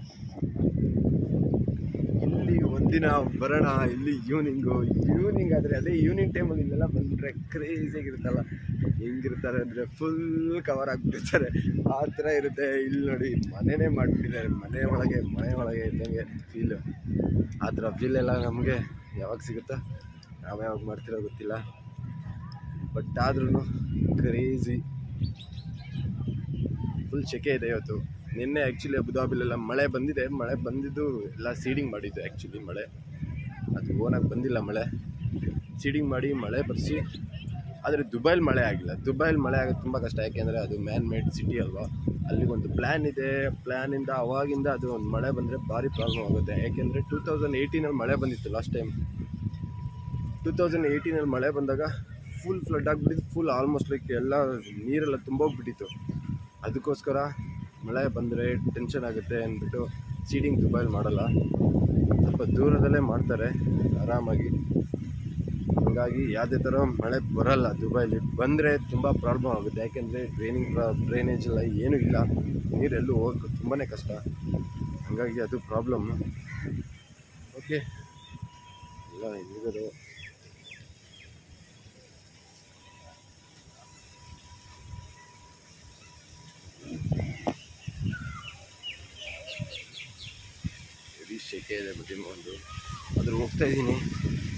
ಇಲ್ಲಿ ಒಂದಿನ ಬರೋಣ ಇಲ್ಲಿ ಈವ್ನಿಂಗು ಈವ್ನಿಂಗ್ ಆದರೆ ಅದೇ ಈವ್ನಿಂಗ್ ಟೈಮಲ್ಲಿ ಇಲ್ಲೆಲ್ಲ ಬಂದುಬಿಟ್ರೆ ಕ್ರೇಜಿಯಾಗಿರುತ್ತಲ್ಲ ಹೆಂಗಿರ್ತಾರೆ ಅಂದರೆ ಫುಲ್ ಕವರ್ ಆಗಿಬಿಟ್ಟಿರ್ತಾರೆ ಆ ಥರ ಇರುತ್ತೆ ಇಲ್ಲಿ ನೋಡಿ ಮನೆನೇ ಮಾಡಿಬಿಟ್ಟಿದ್ದಾರೆ ಮನೆ ಒಳಗೆ ಮನೆ ಒಳಗೆ ಇದ್ದಂಗೆ ಫೀಲು ಆ ಥರ ಫೀಲ್ ಎಲ್ಲ ನಮಗೆ ಯಾವಾಗ ಸಿಗುತ್ತೋ ನಾವು ಯಾವಾಗ ಮಾಡ್ತಿರೋ ಗೊತ್ತಿಲ್ಲ ಬಟ್ ಆದ್ರೂ ಕ್ರೇಜಿ ಫುಲ್ ಸೆಕೆ ಇದೆ ಇವತ್ತು ನಿನ್ನೆ ಆ್ಯಕ್ಚುಲಿ ಅಬುದಾಬಿಲೆಲ್ಲ ಮಳೆ ಬಂದಿದೆ ಮಳೆ ಬಂದಿದ್ದು ಎಲ್ಲ ಸೀಡಿಂಗ್ ಮಾಡಿದ್ದು ಆ್ಯಕ್ಚುಲಿ ಮಳೆ ಅದು ಓನಾಗಿ ಬಂದಿಲ್ಲ ಮಳೆ ಸೀಡಿಂಗ್ ಮಾಡಿ ಮಳೆ ಬರ್ಸಿ ಆದರೆ ದುಬೈಲಿ ಮಳೆ ಆಗಿಲ್ಲ ದುಬೈಲಿ ಮಳೆ ಆಗೋದು ತುಂಬ ಕಷ್ಟ ಯಾಕೆಂದರೆ ಅದು ಮ್ಯಾನ್ ಮೇಡ್ ಸಿಟಿ ಅಲ್ವಾ ಅಲ್ಲಿಗೊಂದು ಪ್ಲ್ಯಾನ್ ಇದೆ ಪ್ಲ್ಯಾನಿಂದ ಅವಾಗಿಂದ ಅದು ಒಂದು ಮಳೆ ಬಂದರೆ ಭಾರಿ ಪ್ರಾಬ್ಲಮ್ ಆಗುತ್ತೆ ಯಾಕೆಂದರೆ ಟೂ ತೌಸಂಡ್ ಏಯ್ಟೀನಲ್ಲಿ ಮಳೆ ಬಂದಿತ್ತು ಲಾಸ್ಟ್ ಟೈಮ್ ಟೂ ತೌಸಂಡ್ ಏಯ್ಟೀನಲ್ಲಿ ಮಳೆ ಬಂದಾಗ ಫುಲ್ ಫ್ಲಡ್ ಆಗಿಬಿಟ್ಟಿತ್ತು ಫುಲ್ ಆಲ್ಮೋಸ್ಟ್ ಲೈಕ್ ಎಲ್ಲ ನೀರೆಲ್ಲ ತುಂಬೋಗ್ಬಿಟ್ಟಿತ್ತು ಅದಕ್ಕೋಸ್ಕರ ಮಳೆ ಬಂದರೆ ಟೆನ್ಷನ್ ಆಗುತ್ತೆ ಅಂದ್ಬಿಟ್ಟು ಸೀಡಿಂಗ್ ದುಬೈಲಿ ಮಾಡಲ್ಲ ಸ್ವಲ್ಪ ದೂರದಲ್ಲೇ ಮಾಡ್ತಾರೆ ಆರಾಮಾಗಿ ಹಾಗಾಗಿ ಯಾವುದೇ ಥರ ಮಳೆ ಬರಲ್ಲ ದುಬೈಲಿ ಬಂದರೆ ತುಂಬ ಪ್ರಾಬ್ಲಮ್ ಆಗುತ್ತೆ ಯಾಕೆಂದರೆ ಡ್ರೈನಿಂಗ್ ಡ್ರೈನೇಜ್ ಎಲ್ಲ ಏನೂ ಇಲ್ಲ ನೀರೆಲ್ಲೂ ಹೋಗೋಕ್ಕೆ ತುಂಬಾ ಕಷ್ಟ ಹಾಗಾಗಿ ಅದು ಪ್ರಾಬ್ಲಮ್ ಓಕೆ ಎಲ್ಲ ಹೆಂಗಿದ್ರು ಹೆವಿ ಶೆಕೆ ಇದೆ ಬಟ್ ಒಂದು ಅದ್ರ ಹೋಗ್ತಾ ಇದ್ದೀನಿ